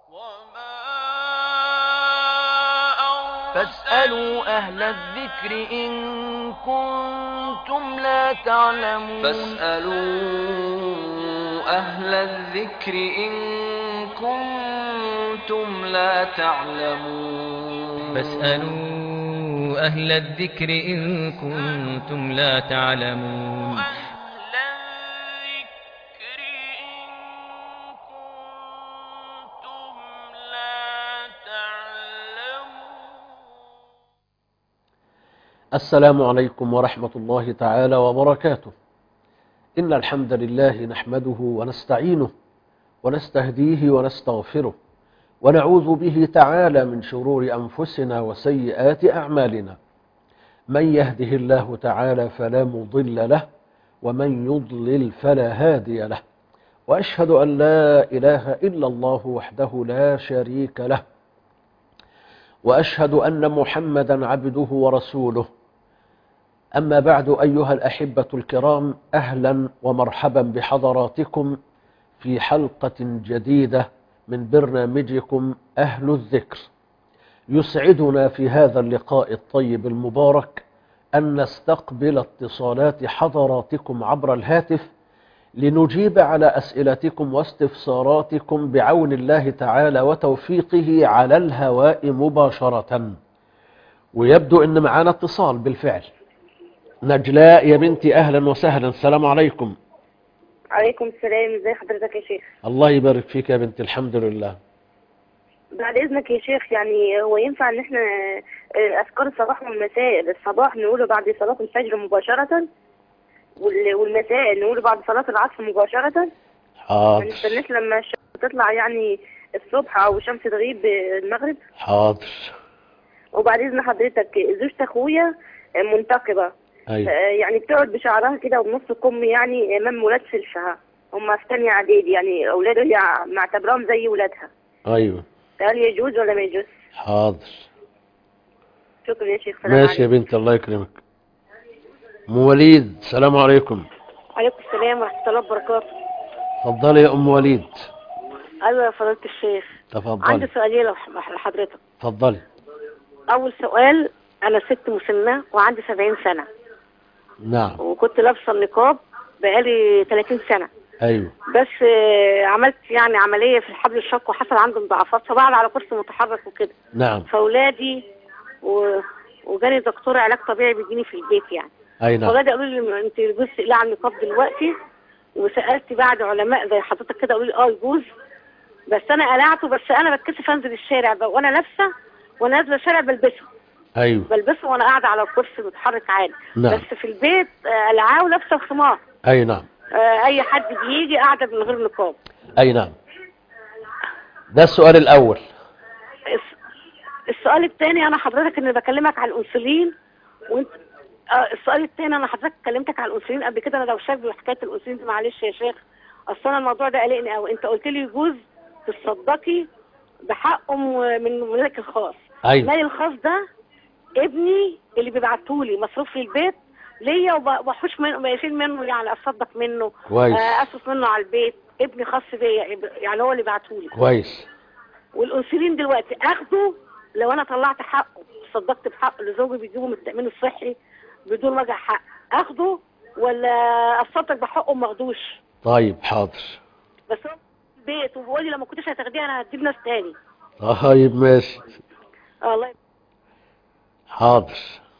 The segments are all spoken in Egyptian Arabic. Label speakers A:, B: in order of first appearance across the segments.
A: فاسألوا أهل الذكر إن كنتم لا تعلمون
B: فاسألوا أهل الذكر إن كنتم لا تعلمون
C: فاسألوا أهل الذكر إن كنتم لا تعلمون
A: أهل الذكر إن كنتم لا تعلمون
D: السلام عليكم ورحمة الله تعالى وبركاته إن الحمد لله نحمده ونستعينه ونستهديه ونستغفره ونعوذ به تعالى من شرور أنفسنا وسيئات أعمالنا من يهده الله تعالى فلا مضل له ومن يضلل فلا هادي له وأشهد أن لا إله إلا الله وحده لا شريك له وأشهد أن محمدا عبده ورسوله أما بعد أيها الأحبة الكرام أهلا ومرحبا بحضراتكم في حلقة جديدة من برنامجكم أهل الذكر يسعدنا في هذا اللقاء الطيب المبارك أن نستقبل اتصالات حضراتكم عبر الهاتف لنجيب على أسئلتكم واستفساراتكم بعون الله تعالى وتوفيقه على الهواء مباشرة ويبدو أن معنا اتصال بالفعل نجلاء يا بنتي أهلا وسهلا السلام عليكم
E: عليكم السلام ازي حضرتك يا شيخ
D: الله يبارك فيك يا بنتي الحمد لله
E: بعد اذنك يا شيخ يعني هو ينفع ان احنا آه، اذكار الصباح والمساء الصباح نقوله بعد صلاة الفجر مباشرة وال- والمساء نقوله بعد صلاة العصر مباشرة ما
D: حاضر
E: نستناش لما الشمس تطلع يعني الصبح او الشمس تغيب المغرب
D: حاضر
E: وبعد اذن حضرتك زوجة اخويا آه، منتقبة آه،
D: أيوة
E: يعني بتقعد بشعرها كده وبنص كم يعني امام ولاد سلفها هم في تانية اعدادي يعني اولاده هي معتبراهم زي ولادها
D: أيوة
E: هل يجوز ولا ما يجوز
D: حاضر
E: شكرا يا شيخ سلام
D: ماشي يا
E: عليكم
D: بنتي الله يكرمك أم وليد السلام عليكم
E: عليكم السلام ورحمة الله وبركاته
D: اتفضلي يا أم وليد
E: أيوة يا فضيلة الشيخ عندي
D: تفضلي
E: سؤالين لو ح- لحضرتك
D: تفضلي
E: أول سؤال أنا ست مسنة وعندي 70 سنة
D: نعم
E: وكنت لابسة النقاب بقالي 30 سنة
D: أيوة
E: بس آه، عملت يعني عملية في الحبل الشق وحصل عندي مضاعفات فبقعد على كرسي متحرك وكده
D: نعم
E: فأولادي و... وجاني دكتور علاج طبيعي بيجيني في البيت يعني
D: أي نعم
E: فولادي قالوا لي انت يجوز تقلعي النقاب دلوقتي وسالت بعد علماء زي حضرتك كده قالوا لي اه يجوز بس انا قلعته بس انا بتكسف انزل الشارع بقى وانا لابسه وانا نازله الشارع بلبسه
D: أيوة
E: بلبسه وانا قاعده على الكرسي متحرك عادي
D: نعم.
E: بس في البيت آه، قلعاه ولابسه خمار
D: أي نعم
E: آه، اي حد بيجي قاعده من غير نقاب
D: أي نعم ده السؤال الأول
E: الس- السؤال الثاني انا حضرتك ان بكلمك على الانسولين وانت آه السؤال الثاني انا حضرتك كلمتك على الانسولين قبل كده انا لو شايف حكايه الانسولين دي معلش يا شيخ اصل انا الموضوع ده قلقني قوي انت قلت لي يجوز تصدقي بحقه م- من مالك الخاص
D: أيوة
E: مالي الخاص ده ابني اللي بيبعته لي مصروف في البيت ليا وبحوش منه بشيل منه يعني اصدق منه
D: كويس
E: آه، اصرف منه على البيت ابني خاص بيا يعني هو اللي بعته لي
D: كويس
E: والانسولين دلوقتي اخده لو انا طلعت حقه صدقت بحقه لزوجي بيجيبه من التامين الصحي بدون وجع حق اخده ولا اصدق بحقه ما اخدوش
D: طيب حاضر
E: بس هو في البيت وبيقول لي لما كنتش هتاخديها انا هجيب ناس تاني
D: طيب ماشي
E: آه، الله
D: حاضر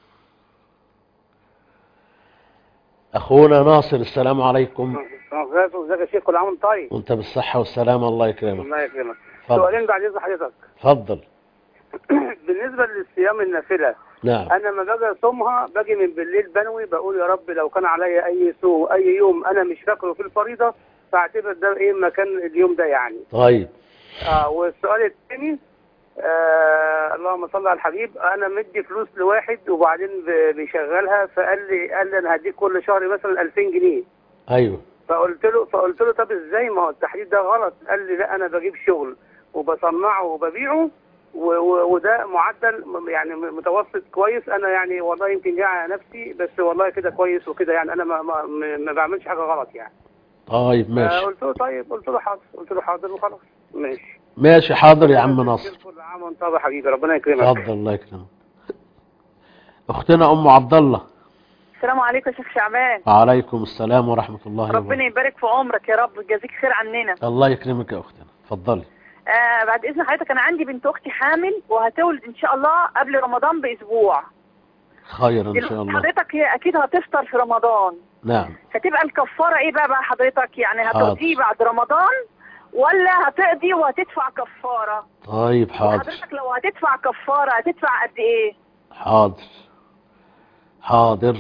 D: أخونا ناصر السلام عليكم
F: ازيك يا شيخ كل عام وانت طيب
D: وانت بالصحة والسلامة الله يكرمك
F: الله يكرمك
D: اتفضل
F: سؤالين بعد اذن حضرتك
D: اتفضل
F: بالنسبه للصيام النافله
D: نعم
F: انا لما باجي اصومها باجي من بالليل بنوي بقول يا رب لو كان عليا اي سوء اي يوم انا مش فاكره في الفريضه فاعتبر ده ايه مكان اليوم ده يعني
D: طيب
F: اه والسؤال الثاني آه اللهم صل على الحبيب انا مدي فلوس لواحد وبعدين ب- بيشغلها فقال لي قال لي انا هديك كل شهر مثلا 2000 جنيه
D: أيوه
F: فقلت له فقلت له طب ازاي ما هو التحديد ده غلط قال لي لا انا بجيب شغل وبصنعه وببيعه و- و- وده معدل م- يعني م- متوسط كويس انا يعني والله يمكن جاي على نفسي بس والله كده كويس وكده يعني انا ما ما, ما- ما بعملش حاجه غلط يعني
D: طيب
F: آه،
D: ماشي
F: قلت له طيب قلت له حاضر قلت له حاضر وخلاص ماشي
D: ماشي حاضر يا عم ناصر
F: كل عام وانت طيب يا حبيبي ربنا يكرمك
D: اتفضل الله يكرمك اختنا ام عبد الله
G: السلام عليكم يا شيخ شعبان
D: وعليكم السلام ورحمه الله
G: ربنا
D: وبركاته
G: يبارك في عمرك يا رب يجازيك خير عننا
D: الله يكرمك يا اختنا اتفضلي
G: آه بعد اذن حضرتك انا عندي بنت اختي حامل وهتولد ان شاء الله قبل رمضان باسبوع
D: خير ان شاء
G: دلوقتي
D: الله
G: حضرتك هي اكيد هتفطر في رمضان
D: نعم
G: فتبقى الكفاره ايه بقى بقى حضرتك يعني
D: حاضر.
G: هتقضيه بعد رمضان ولا هتقضي وهتدفع كفاره
D: طيب حاضر
G: حضرتك لو هتدفع كفاره هتدفع قد ايه
D: حاضر حاضر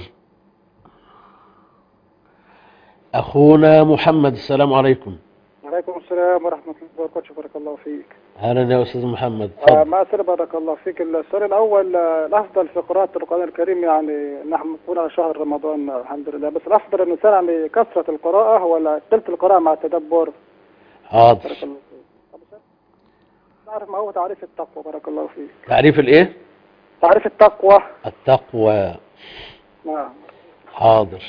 D: اخونا محمد السلام عليكم
H: وعليكم السلام ورحمة الله وبركاته بارك الله فيك
D: اهلا يا استاذ محمد
H: آه
D: اتفضل
H: ما أسأل بارك الله فيك السؤال الأول آه، الأفضل في قراءة القرآن الكريم يعني نحن نكون على شهر رمضان آه، الحمد لله بس الأفضل الإنسان يعني كثرة القراءة ولا تلت القراءة مع التدبر
D: حاضر
H: بارك الله فيك طب أستاذ، نعرف ما هو تعريف التقوى بارك الله فيك
D: تعريف الايه
H: تعريف التقوى
D: التقوى
H: نعم
D: حاضر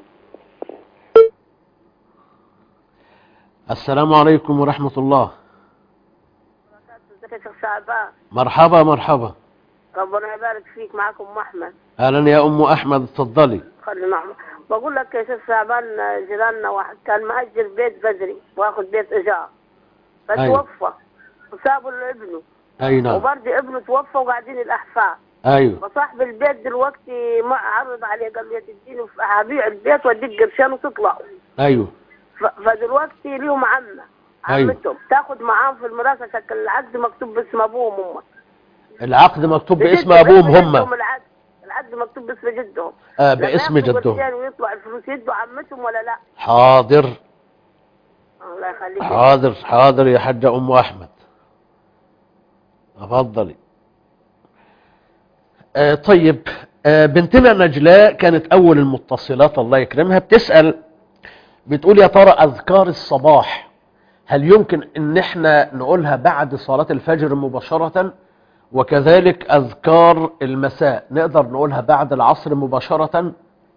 D: السلام عليكم ورحمة الله
E: ازيك يا شيخ شعبان
D: مرحبا مرحبا
E: ربنا يبارك فيك معاكم ام احمد
D: اهلا يا ام احمد اتفضلي
E: خلي نعم بقول لك يا شيخ شعبان جيراننا واحد كان مأجر بيت بدري واخد بيت ايجار بس
D: أيوة.
E: توفى وسابه لابنه
D: اي نعم
E: وبرضه ابنه توفى وقاعدين الاحفاد
D: ايوه
E: فصاحب البيت دلوقتي ما عرض عليه قال لي تديني هبيع البيت واديك قرشين وتطلع
D: ايوه
E: ف- فدلوقتي ليهم عمه
D: أيوة.
E: عمتهم تاخد معاهم في الميراث شكل العقد مكتوب باسم ابوهم هم
D: العقد مكتوب باسم
E: بجد-
D: ابوهم
E: باسم
D: هم
E: جدهم العقد العقد مكتوب باسم جدهم
D: آه
E: لما
D: باسم
E: ياخدوا
D: جدهم
E: قرشين ويطلع الفلوس يدوا عمتهم ولا لا
D: حاضر
E: الله يخليك
D: حاضر حاضر يا حاجة ام احمد تفضلي آه طيب آه بنتنا نجلاء كانت اول المتصلات الله يكرمها بتسأل بتقول يا ترى اذكار الصباح هل يمكن ان احنا نقولها بعد صلاة الفجر مباشرة وكذلك اذكار المساء نقدر نقولها بعد العصر مباشرة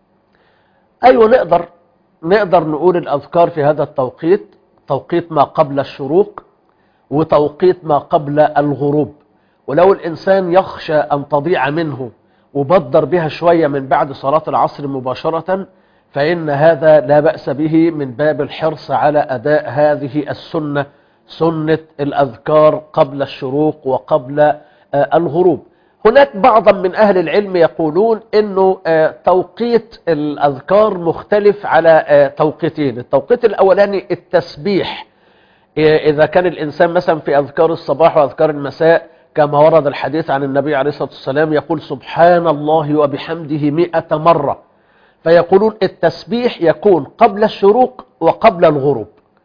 D: ايوه نقدر نقدر نقول الاذكار في هذا التوقيت توقيت ما قبل الشروق وتوقيت ما قبل الغروب ولو الانسان يخشى ان تضيع منه وبدر بها شوية من بعد صلاة العصر مباشرة فإن هذا لا بأس به من باب الحرص على أداء هذه السنة سنة الأذكار قبل الشروق وقبل آه، الغروب هناك بعضا من أهل العلم يقولون أنه آه، توقيت الأذكار مختلف على آه، توقيتين التوقيت الأولاني التسبيح إذا كان الإنسان مثلا في أذكار الصباح وأذكار المساء كما ورد الحديث عن النبي عليه الصلاة والسلام يقول سبحان الله وبحمده مئة مرة فيقولون التسبيح يكون قبل الشروق وقبل الغروب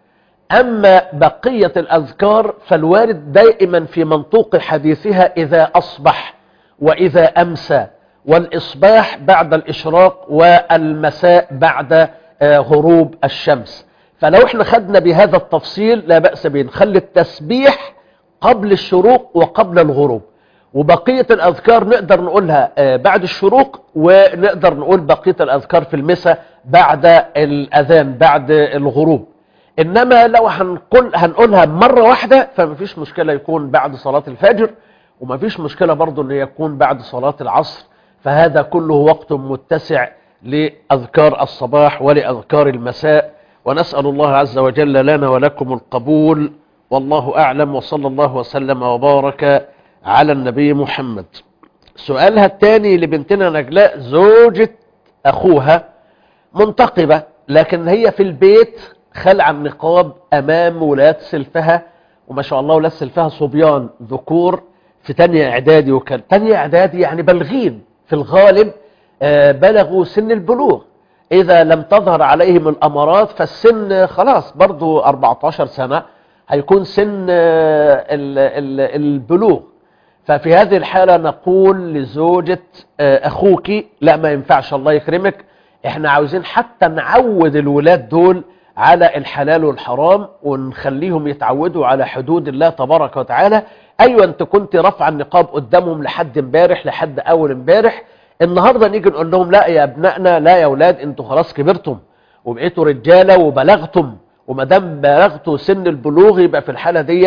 D: أما بقية الأذكار فالوارد دائما في منطوق حديثها إذا أصبح وإذا أمسى والإصباح بعد الإشراق والمساء بعد آه، غروب الشمس فلو احنا خدنا بهذا التفصيل لا بأس به نخلي التسبيح قبل الشروق وقبل الغروب وبقية الأذكار نقدر نقولها آه، بعد الشروق ونقدر نقول بقية الأذكار في المساء بعد الأذان بعد الغروب إنما لو هنقول هنقولها مرة واحدة فمفيش مشكلة يكون بعد صلاة الفجر ومفيش مشكلة برضو أن يكون بعد صلاة العصر فهذا كله وقت متسع لأذكار الصباح ولأذكار المساء ونسأل الله عز وجل لنا ولكم القبول والله أعلم وصلى الله وسلم وبارك على النبي محمد سؤالها الثاني لبنتنا نجلاء زوجة أخوها منتقبة لكن هي في البيت خلع النقاب أمام ولاد سلفها وما شاء الله ولاد سلفها صبيان ذكور في تانية إعدادي وكان تانية إعدادي يعني بلغين في الغالب آه، بلغوا سن البلوغ إذا لم تظهر عليهم الأمارات فالسن خلاص برضو 14 سنة هيكون سن آه، ال- ال- البلوغ ففي هذه الحالة نقول لزوجة آه، أخوك لا ما ينفعش الله يكرمك احنا عاوزين حتى نعود الولاد دول على الحلال والحرام ونخليهم يتعودوا على حدود الله تبارك وتعالى ايوه انت كنت رافعه النقاب قدامهم لحد امبارح لحد اول امبارح النهارده نيجي نقول لهم لا يا ابنائنا لا يا اولاد انتوا خلاص كبرتم وبقيتوا رجاله وبلغتم وما دام بلغتوا سن البلوغ يبقى في الحاله ديت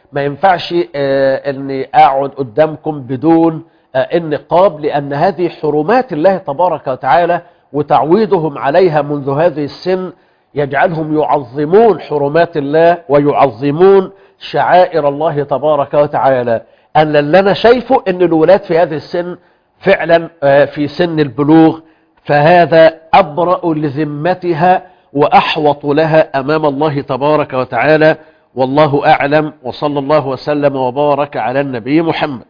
D: ما ينفعش آه، اني اقعد قدامكم بدون آه، النقاب لان هذه حرمات الله تبارك وتعالى وتعويضهم عليها منذ هذه السن يجعلهم يعظمون حرمات الله ويعظمون شعائر الله تبارك وتعالى أن اللي أنا شايفه أن الولاد في هذه السن فعلا آه، في سن البلوغ فهذا أبرأ لذمتها وأحوط لها أمام الله تبارك وتعالى والله أعلم وصلى الله وسلم وبارك على النبي محمد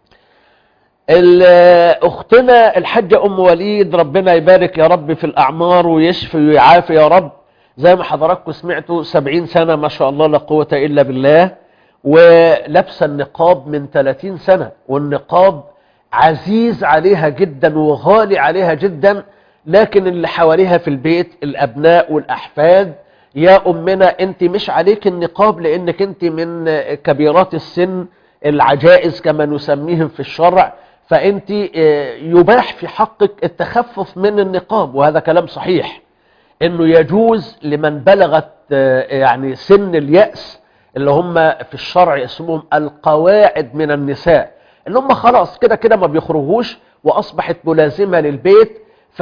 D: ال- أختنا الحاجة أم وليد ربنا يبارك يا رب في الأعمار ويشفي ويعافي يا رب زي ما حضراتكم سمعتوا سبعين سنة ما شاء الله لا قوة إلا بالله ولابسه النقاب من 30 سنة والنقاب عزيز عليها جدا وغالي عليها جدا لكن اللي حواليها في البيت الأبناء والأحفاد يا أمنا أنت مش عليك النقاب لأنك أنت من كبيرات السن العجائز كما نسميهم في الشرع فأنت آه، يباح في حقك التخفف من النقاب وهذا كلام صحيح انه يجوز لمن بلغت آه، يعني سن اليأس اللي هم في الشرع اسمهم القواعد من النساء اللي هم خلاص كده كده ما بيخرجوش واصبحت ملازمة للبيت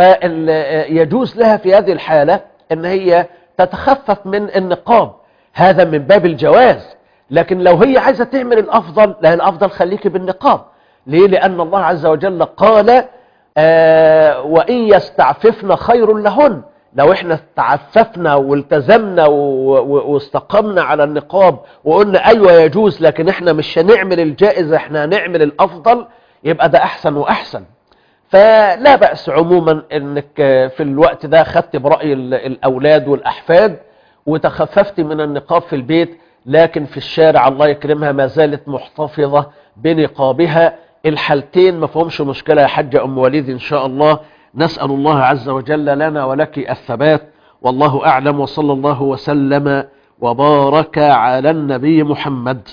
D: فيجوز لها في هذه الحالة ان هي تتخفف من النقاب هذا من باب الجواز لكن لو هي عايزة تعمل الافضل لا الافضل خليكي بالنقاب ليه لان الله عز وجل قال آه وإن يستعففن خير لهن لو احنا استعففنا والتزمنا و- و- واستقمنا على النقاب وقلنا ايوه يجوز لكن احنا مش هنعمل الجائز احنا هنعمل الافضل يبقى ده احسن واحسن فلا بأس عموما انك في الوقت ده خدت برأي ال- الاولاد والاحفاد وتخففت من النقاب في البيت لكن في الشارع الله يكرمها ما زالت محتفظة بنقابها الحالتين ما فهمش مشكلة يا حاجة أم وليد إن شاء الله نسأل الله عز وجل لنا ولك الثبات والله أعلم وصلى الله وسلم وبارك على النبي محمد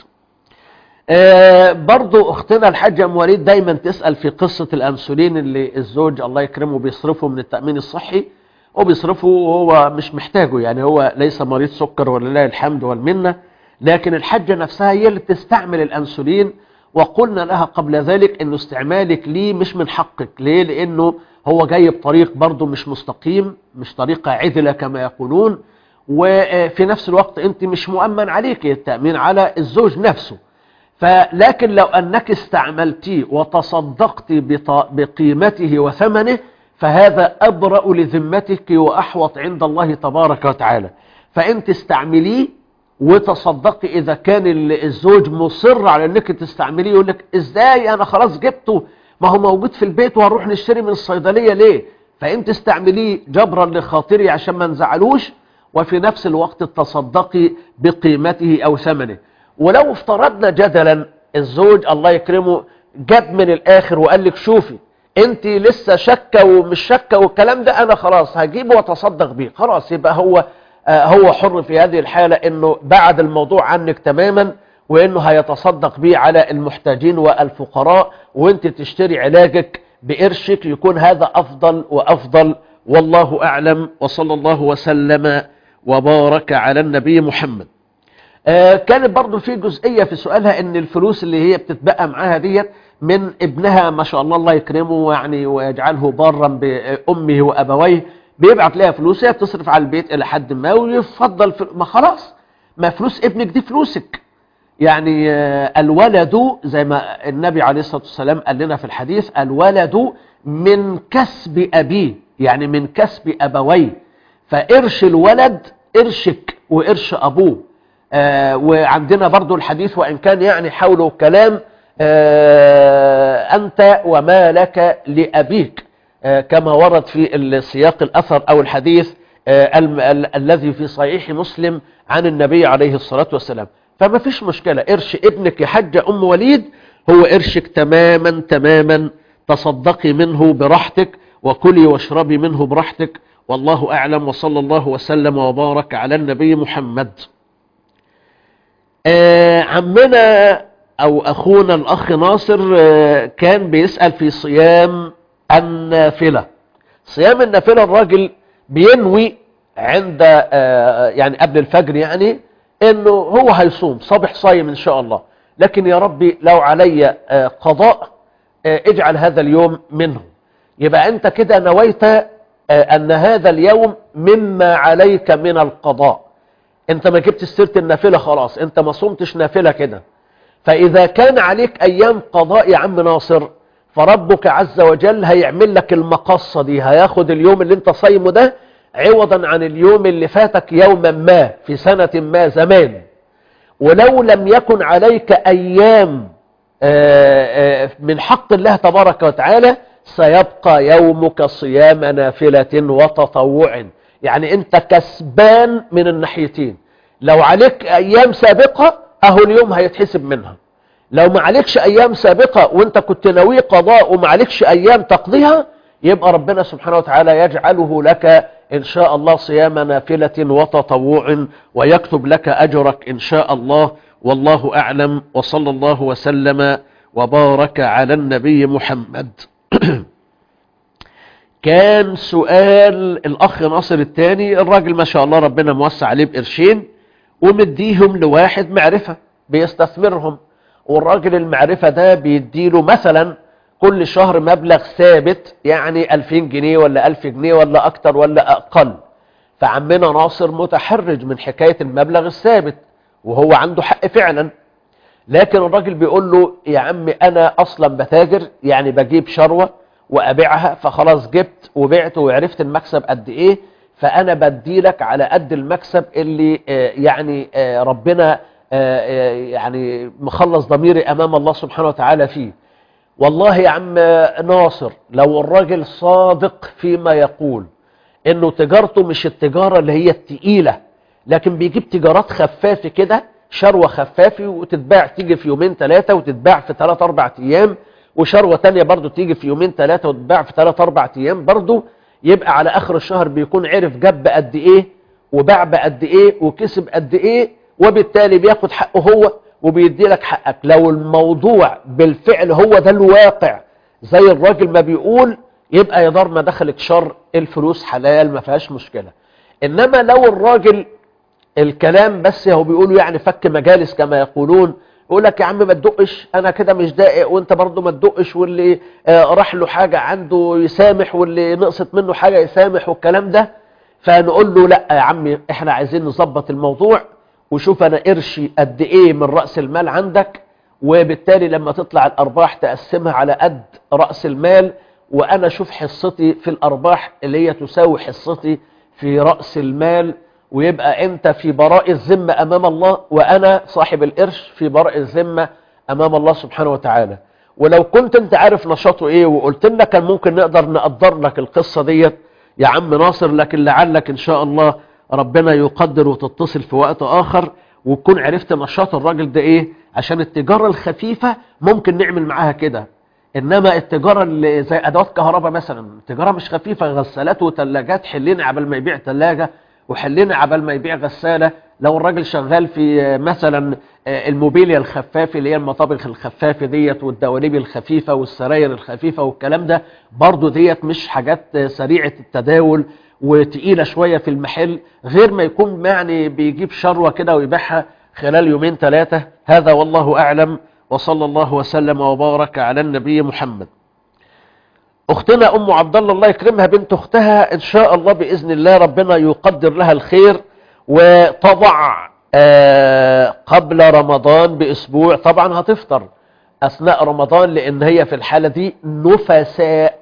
D: آه برضو اختنا الحاجة ام وليد دايما تسأل في قصة الانسولين اللي الزوج الله يكرمه بيصرفه من التأمين الصحي وبيصرفه وهو مش محتاجه يعني هو ليس مريض سكر ولله الحمد والمنة لكن الحاجة نفسها هي اللي بتستعمل الانسولين وقلنا لها قبل ذلك انه استعمالك ليه مش من حقك ليه لانه هو جاي بطريق برضه مش مستقيم مش طريقة عدلة كما يقولون وفي نفس الوقت انت مش مؤمن عليك التأمين على الزوج نفسه فلكن لو أنك استعملتيه وتصدقت بط- بقيمته وثمنه فهذا أبرأ لذمتك وأحوط عند الله تبارك وتعالى فأنت استعمليه وتصدقي إذا كان ال- الزوج مصر على أنك تستعمليه يقول لك إزاي أنا خلاص جبته ما هو موجود في البيت وهنروح نشتري من الصيدلية ليه فأنت استعمليه جبرا لخاطري عشان ما نزعلوش وفي نفس الوقت تصدقي بقيمته أو ثمنه ولو افترضنا جدلا الزوج الله يكرمه جاب من الآخر وقال لك شوفي انت لسه شكة ومش شكة والكلام ده انا خلاص هجيبه واتصدق بيه خلاص يبقى هو آه هو حر في هذه الحالة انه بعد الموضوع عنك تماما وانه هيتصدق بيه على المحتاجين والفقراء وانت تشتري علاجك بقرشك يكون هذا افضل وافضل والله اعلم وصلى الله وسلم وبارك على النبي محمد آه كانت برضو في جزئية في سؤالها ان الفلوس اللي هي بتتبقى معاها ديت من ابنها ما شاء الله الله يكرمه يعني ويجعله بارا بأمه وأبويه بيبعت لها فلوس هي بتصرف على البيت إلى حد ما ويفضل في ما خلاص ما فلوس ابنك دي فلوسك يعني آه الولد زي ما النبي عليه الصلاة والسلام قال لنا في الحديث الولد من كسب أبيه يعني من كسب أبويه فقرش الولد قرشك وقرش أبوه آه وعندنا برضو الحديث وإن كان يعني حوله كلام آه أنت وما لك لأبيك آه كما ورد في السياق الأثر أو الحديث ال ال الذي في صحيح مسلم عن النبي عليه الصلاة والسلام فما فيش مشكلة قرش ابنك يا حجة أم وليد هو قرشك تماما تماما تصدقي منه براحتك وكلي واشربي منه براحتك والله أعلم وصلى الله وسلم وبارك على النبي محمد آه عمنا او اخونا الاخ ناصر آه كان بيسأل في صيام النافلة صيام النافلة الراجل بينوي عند آه يعني قبل الفجر يعني انه هو هيصوم صبح صايم ان شاء الله لكن يا ربي لو علي آه، قضاء آه، اجعل هذا اليوم منه يبقى انت كده نويت آه، ان هذا اليوم مما عليك من القضاء انت ما جبت سيره النافله خلاص انت ما صمتش نافله كده فاذا كان عليك ايام قضاء يا عم ناصر فربك عز وجل هيعمل لك المقصه دي هياخد اليوم اللي انت صايمه ده عوضا عن اليوم اللي فاتك يوما ما في سنه ما زمان ولو لم يكن عليك ايام آه، آه، من حق الله تبارك وتعالى سيبقى يومك صيام نافلة وتطوع يعني انت كسبان من الناحيتين لو عليك ايام سابقة اهو اليوم هيتحسب منها لو ما عليكش ايام سابقة وانت كنت ناوي قضاء وما عليكش ايام تقضيها يبقى ربنا سبحانه وتعالى يجعله لك ان شاء الله صيام نافلة وتطوع ويكتب لك اجرك ان شاء الله والله اعلم وصلى الله وسلم وبارك على النبي محمد كان سؤال الاخ ناصر الثاني الراجل ما شاء الله ربنا موسع عليه بقرشين ومديهم لواحد معرفة بيستثمرهم والراجل المعرفة ده بيديله مثلا كل شهر مبلغ ثابت يعني 2000 جنيه ولا 1000 جنيه ولا اكتر ولا اقل فعمنا ناصر متحرج من حكاية المبلغ الثابت وهو عنده حق فعلا لكن الراجل بيقول له يا عم انا اصلا بتاجر يعني بجيب شروة وابيعها فخلاص جبت وبعت وعرفت المكسب قد ايه فانا بديلك على قد المكسب اللي آه، يعني آه، ربنا آه، آه، يعني مخلص ضميري امام الله سبحانه وتعالى فيه والله يا عم ناصر لو الراجل صادق فيما يقول انه تجارته مش التجارة اللي هي التقيلة لكن بيجيب تجارات خفافة كده شروة خفافة وتتباع تيجي في يومين ثلاثة وتتباع في ثلاث اربع ايام وشروة تانية برضو تيجي في يومين ثلاثة وتتباع في ثلاث اربع ايام برضو يبقى على اخر الشهر بيكون عرف جاب قد ايه وباع بقد ايه وكسب قد ايه وبالتالي بياخد حقه هو وبيدي لك حقك لو الموضوع بالفعل هو ده الواقع زي الراجل ما بيقول يبقى يا دار ما دخلك شر الفلوس حلال ما فيهاش مشكلة انما لو الراجل الكلام بس هو بيقولوا يعني فك مجالس كما يقولون يقول لك يا عم ما تدقش انا كده مش داقق وانت برضو ما تدقش واللي آه، راح له حاجة عنده يسامح واللي نقصت منه حاجة يسامح والكلام ده فنقول له لا يا عمي احنا عايزين نظبط الموضوع وشوف انا قرشي قد ايه من رأس المال عندك وبالتالي لما تطلع الارباح تقسمها على قد رأس المال وانا اشوف حصتي في الارباح اللي هي تساوي حصتي في رأس المال ويبقى انت في براء الذمة امام الله وانا صاحب القرش في براء الذمة امام الله سبحانه وتعالى ولو كنت انت عارف نشاطه ايه وقلت لنا كان ممكن نقدر نقدر لك القصة ديت يا عم ناصر لكن لعلك ان شاء الله ربنا يقدر وتتصل في وقت اخر وتكون عرفت نشاط الراجل ده ايه عشان التجارة الخفيفة ممكن نعمل معاها كده انما التجارة اللي زي ادوات كهرباء مثلا تجارة مش خفيفة غسالات وثلاجات حلينا عبال ما يبيع ثلاجة وحلينا عبال ما يبيع غسالة لو الراجل شغال في آه، مثلا آه، الموبيليا الخفافة اللي هي المطابخ الخفافة ديت والدواليب الخفيفة والسراير الخفيفة والكلام ده برضو ديت مش حاجات آه، سريعة التداول وتقيلة شوية في المحل غير ما يكون يعني بيجيب شروة كده ويبيعها خلال يومين ثلاثة هذا والله أعلم وصلى الله وسلم وبارك على النبي محمد اختنا ام عبد الله الله يكرمها بنت اختها ان شاء الله باذن الله ربنا يقدر لها الخير وتضع آه، قبل رمضان باسبوع طبعا هتفطر اثناء رمضان لان هي في الحاله دي نفساء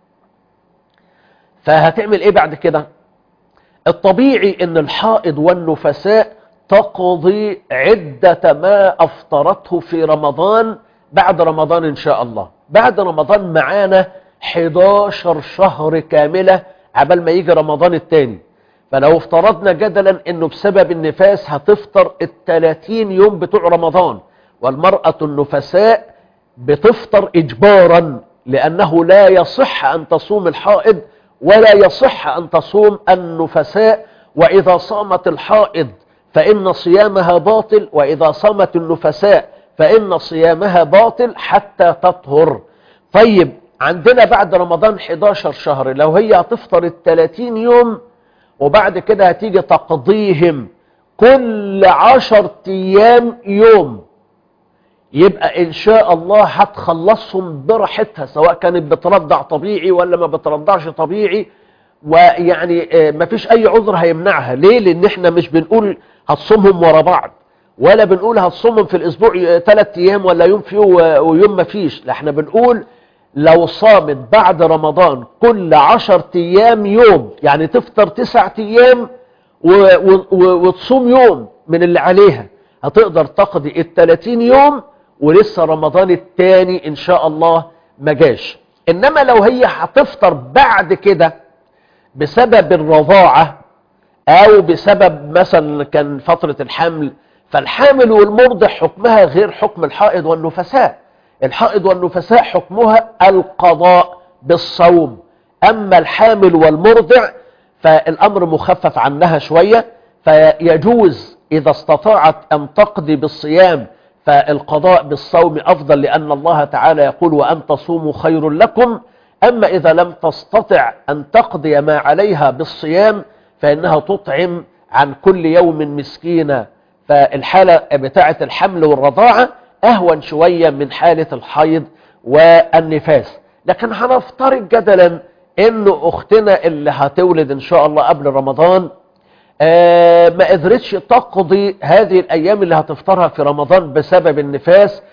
D: فهتعمل ايه بعد كده الطبيعي ان الحائض والنفساء تقضي عدة ما افطرته في رمضان بعد رمضان ان شاء الله بعد رمضان معانا 11 شهر كاملة عبال ما يجي رمضان التاني فلو افترضنا جدلا انه بسبب النفاس هتفطر الثلاثين يوم بتوع رمضان والمرأة النفساء بتفطر اجبارا لانه لا يصح ان تصوم الحائض ولا يصح ان تصوم النفساء واذا صامت الحائض فان صيامها باطل واذا صامت النفساء فان صيامها باطل حتى تطهر طيب عندنا بعد رمضان 11 شهر لو هي هتفطر ال 30 يوم وبعد كده هتيجي تقضيهم كل عشر ايام يوم يبقى ان شاء الله هتخلصهم براحتها سواء كانت بترضع طبيعي ولا ما بترضعش طبيعي ويعني آه، مفيش اي عذر هيمنعها ليه لان احنا مش بنقول هتصومهم ورا بعض ولا بنقول هتصومهم في الاسبوع ثلاث ايام ولا يوم فيه و- ويوم ما فيش لا احنا بنقول لو صامت بعد رمضان كل عشر ايام يوم يعني تفطر تسع ايام و- و- و- وتصوم يوم من اللي عليها هتقدر تقضي التلاتين يوم ولسه رمضان التاني ان شاء الله ما جاش انما لو هي هتفطر بعد كده بسبب الرضاعة او بسبب مثلا كان فترة الحمل فالحامل والمرضع حكمها غير حكم الحائض والنفساء الحائض والنفساء حكمها القضاء بالصوم اما الحامل والمرضع فالامر مخفف عنها شوية فيجوز اذا استطاعت ان تقضي بالصيام فالقضاء بالصوم افضل لان الله تعالى يقول وان تصوموا خير لكم أما إذا لم تستطع أن تقضي ما عليها بالصيام فإنها تطعم عن كل يوم مسكينة فالحالة بتاعة الحمل والرضاعة أهون شوية من حالة الحيض والنفاس لكن هنفترض جدلا إن أختنا اللي هتولد إن شاء الله قبل رمضان آه، ما قدرتش تقضي هذه الأيام اللي هتفطرها في رمضان بسبب النفاس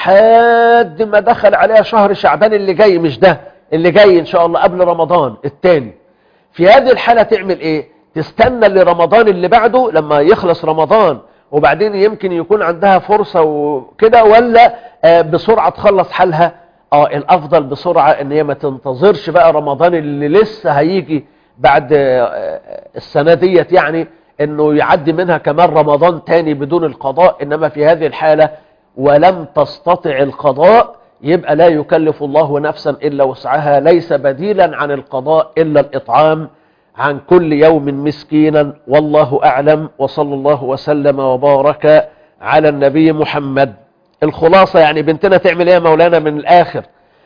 D: لحد ما دخل عليها شهر شعبان اللي جاي مش ده اللي جاي إن شاء الله قبل رمضان التاني في هذه الحالة تعمل إيه تستنى لرمضان اللي بعده لما يخلص رمضان وبعدين يمكن يكون عندها فرصة وكده ولا آه، بسرعة تخلص حالها اه الافضل بسرعة ان هي ما تنتظرش بقى رمضان اللي لسه هيجي بعد آه، السنة ديت يعني انه يعدي منها كمان رمضان تاني بدون القضاء انما في هذه الحالة ولم تستطع القضاء يبقى لا يكلف الله نفسا الا وسعها ليس بديلا عن القضاء الا الاطعام عن كل يوم مسكينا والله اعلم وصلى الله وسلم وبارك على النبي محمد الخلاصة يعني بنتنا تعمل ايه يا مولانا من الاخر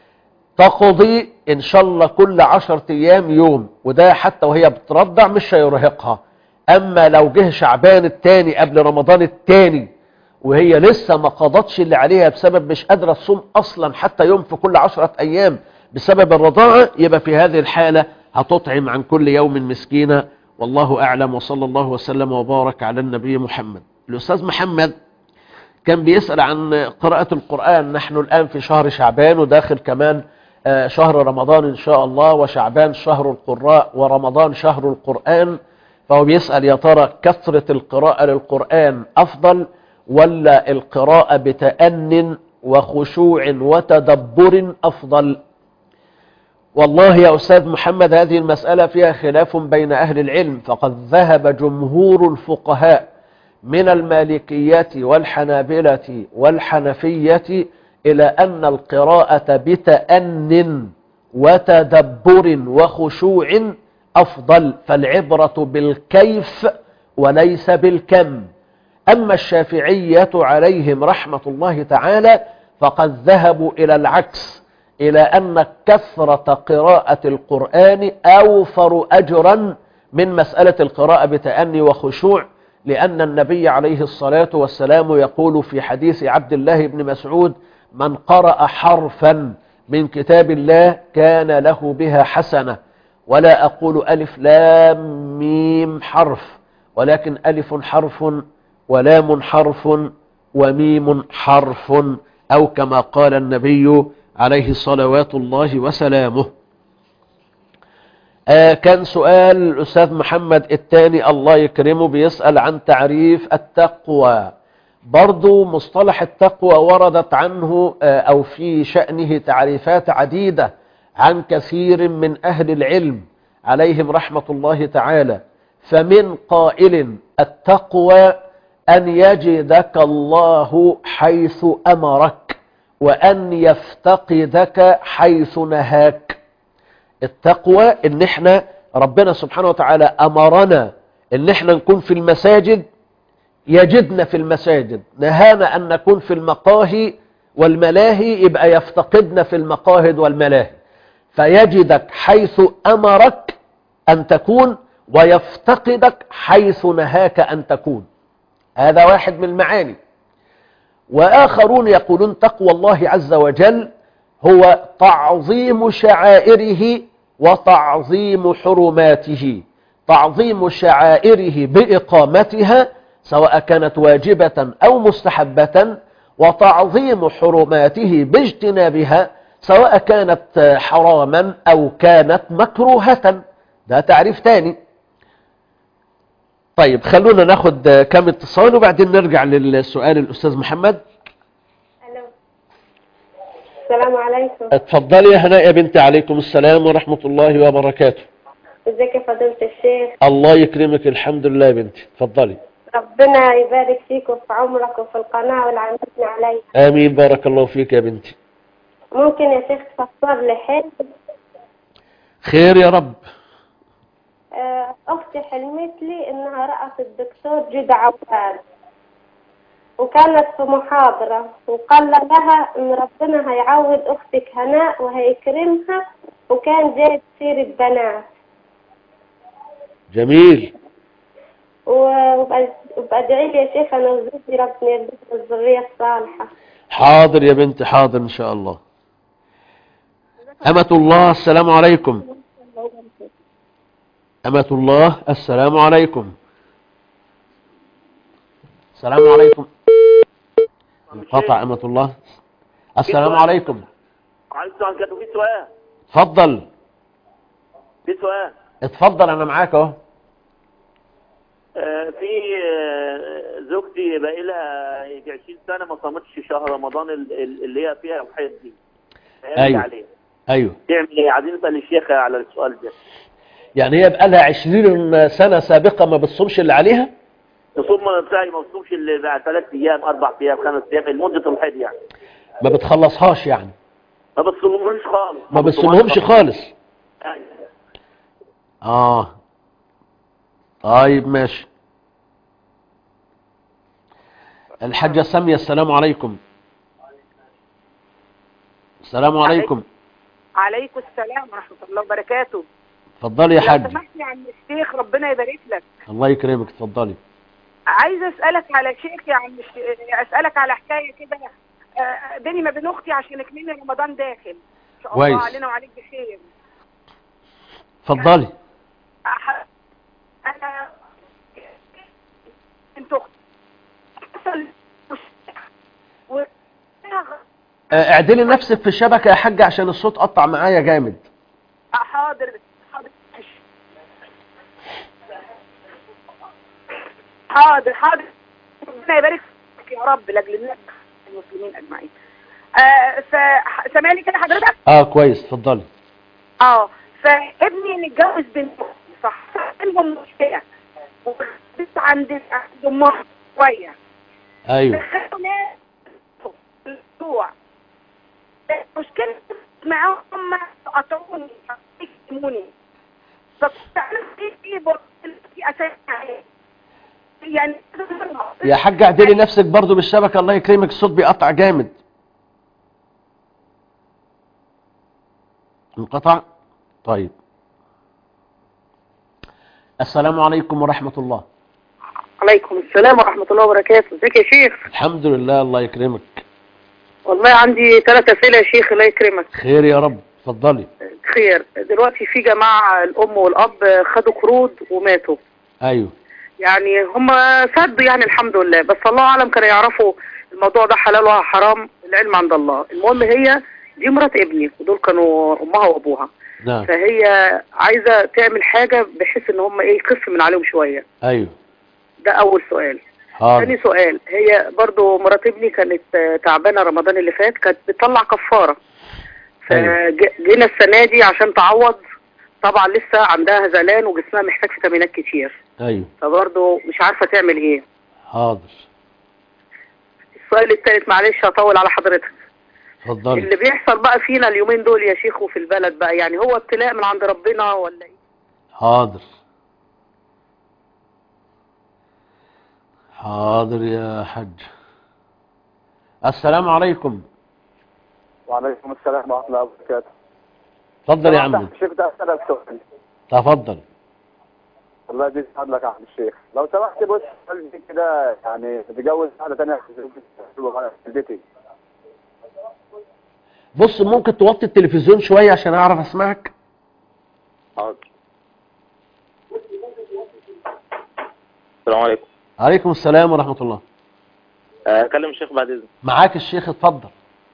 D: تقضي ان شاء الله كل عشر ايام يوم وده حتى وهي بترضع مش هيرهقها اما لو جه شعبان التاني قبل رمضان التاني وهي لسه ما قضتش اللي عليها بسبب مش قادرة تصوم اصلا حتى يوم في كل عشرة ايام بسبب الرضاعة يبقى في هذه الحالة هتطعم عن كل يوم مسكينة والله اعلم وصلى الله وسلم وبارك على النبي محمد الاستاذ محمد كان بيسأل عن قراءة القرآن نحن الآن في شهر شعبان وداخل كمان آه، شهر رمضان إن شاء الله وشعبان شهر القراء ورمضان شهر القرآن فهو بيسأل يا ترى كثرة القراءة للقرآن أفضل ولا القراءة بتأن وخشوع وتدبر أفضل والله يا أستاذ محمد هذه المسألة فيها خلاف بين أهل العلم فقد ذهب جمهور الفقهاء من المالكية والحنابلة والحنفية إلى أن القراءة بتأن وتدبر وخشوع أفضل فالعبرة بالكيف وليس بالكم أما الشافعية عليهم رحمة الله تعالى فقد ذهبوا إلى العكس إلى أن كثرة قراءة القرآن أوفر أجرا من مسألة القراءة بتأني وخشوع لأن النبي عليه الصلاة والسلام يقول في حديث عبد الله بن مسعود من قرأ حرفا من كتاب الله كان له بها حسنة ولا أقول ألف لام ميم حرف ولكن ألف حرف ولام حرف وميم حرف أو كما قال النبي عليه صلوات الله وسلامه آه كان سؤال الأستاذ محمد الثاني الله يكرمه بيسأل عن تعريف التقوى برضو مصطلح التقوى وردت عنه آه أو في شأنه تعريفات عديدة عن كثير من أهل العلم عليهم رحمة الله تعالى فمن قائل التقوى أن يجدك الله حيث أمرك وأن يفتقدك حيث نهاك التقوى ان احنا ربنا سبحانه وتعالى امرنا ان احنا نكون في المساجد يجدنا في المساجد نهانا ان نكون في المقاهي والملاهي يبقى يفتقدنا في المقاهد والملاهي فيجدك حيث امرك ان تكون ويفتقدك حيث نهاك ان تكون هذا واحد من المعاني وآخرون يقولون تقوى الله عز وجل هو تعظيم شعائره وتعظيم حرماته تعظيم شعائره بإقامتها سواء كانت واجبة أو مستحبة وتعظيم حرماته باجتنابها سواء كانت حراما أو كانت مكروهة ده تعريف تاني طيب خلونا ناخد كم اتصال وبعدين نرجع للسؤال الأستاذ محمد
I: الو السلام عليكم
D: اتفضلي يا هناء يا بنتي عليكم السلام ورحمة الله وبركاته
I: ازيك يا فضيلة الشيخ
D: الله يكرمك الحمد لله يا بنتي اتفضلي
I: ربنا يبارك فيك وفي عمرك وفي القناة والعاملين عليها
D: آمين بارك الله فيك يا بنتي
I: ممكن يا شيخ تفسر لي حلم
D: خير يا رب
I: آه، أختي حلمت لي إنها رأت الدكتور جدع عواد وكانت في محاضرة وقال لها إن ربنا هيعوض أختك هناء وهيكرمها وكان جايب سيرة بنات
D: جميل
I: و- وبأ- وبأدعي لي يا شيخ أنا وزوجي ربنا يرزقنا الذرية الصالحة
D: حاضر يا بنتي حاضر إن شاء الله أمة الله السلام عليكم أمة الله السلام عليكم السلام عليكم انقطع أمة الله السلام عليكم
J: عايز عن كده في سؤال
D: اتفضل
J: في سؤال
D: اتفضل أنا معاك أهو
J: آه، في آه، زوجتي باقي لها يجي 20 سنه ما صامتش شهر رمضان ال- ال- اللي هي فيها الحيض دي هيرجع
D: أيوه.
J: عليه
D: أيوه
J: تعمل ايه عايزين نسال الشيخ على السؤال ده
D: يعني هي بقى لها 20 سنة سابقة ما بتصومش اللي عليها
J: تصوم بتاعي ما تصومش اللي بعد ثلاث ايام اربع ايام خمس ايام لمده الحيض يعني
D: ما بتخلصهاش يعني
J: ما بتصومهمش خالص
D: ما بتصومهمش خالص
J: أيوه.
D: اه طيب ماشي الحاجة سامية السلام عليكم السلام عليكم
K: عليكم السلام ورحمة الله وبركاته
D: اتفضلي يا
K: لو
D: حاج
K: سمحت يا عم الشيخ ربنا يبارك لك
D: الله يكرمك اتفضلي
K: عايزة أسألك على شيخ يا عم الش- أسألك على حكاية كده آه، بيني ما بين أختي عشان كمان رمضان داخل إن شاء الله
D: كويس.
K: علينا وعليك بخير
D: اتفضلي
K: أح- أنا بنت أختي حصل و-
D: آه، اعدلي نفسك في الشبكة يا حاج عشان الصوت قطع معايا جامد
K: حاضر حاضر حاضر حاضر ربنا يبارك فيك يا رب لاجل الناس المسلمين اجمعين آه ف سامعني كده حضرتك
D: اه كويس اتفضلي
K: اه فابني متجوز بنت صح بينهم مشكله وبس عند عند امها شويه
D: ايوه
K: دخلوا ناس في الاسبوع المشكله معاهم هم قطعوني يكتموني فكنت انا في في برضه في اساس عليه. يعني
D: يا حاج اعدلي نفسك برضو بالشبكة الله يكرمك الصوت بيقطع جامد انقطع طيب السلام عليكم ورحمة الله
L: عليكم السلام ورحمة الله وبركاته ازيك يا شيخ
D: الحمد لله الله يكرمك
L: والله عندي ثلاث أسئلة يا شيخ الله يكرمك
D: خير يا رب اتفضلي
L: خير دلوقتي في جماعة الأم والأب خدوا قروض وماتوا
D: ايوه
L: يعني هم سدوا يعني الحمد لله بس الله أعلم كانوا يعرفوا الموضوع ده حلال ولا حرام العلم عند الله المهم هي دي مرات ابني ودول كانوا أمها وأبوها
D: نعم
L: فهي عايزة تعمل حاجة بحيث إن هم إيه يخف من عليهم شوية
D: ايوه
L: ده أول سؤال
D: حاضر
L: تاني سؤال هي برضو مرات ابني كانت آه، تعبانة رمضان اللي فات كانت بتطلع كفارة فجينا السنة دي عشان تعوض طبعا لسه عندها هزلان وجسمها محتاج فيتامينات كتير
D: ايوه
L: فبرضو مش عارفة تعمل ايه
D: حاضر
L: السؤال التالت معلش هطول على حضرتك
D: اتفضلي
L: اللي بيحصل بقى فينا اليومين دول يا شيخ وفي البلد بقى يعني هو ابتلاء من عند ربنا ولا ايه
D: حاضر حاضر يا حج السلام عليكم
M: وعليكم السلام ورحمة الله وبركاته
D: اتفضل يا عمي
M: شيخ ده أسألك سؤال
D: تفضل
M: الله يجزيك فضلك يا عم الشيخ لو سمحت بص والدي كده يعني تتجوز واحده ثانيه في والدتي
D: بص ممكن توطي التلفزيون شوية عشان اعرف اسمعك
N: حاضر السلام عليكم
D: عليكم السلام ورحمة الله
N: آه، اكلم الشيخ بعد اذنك
D: معاك الشيخ اتفضل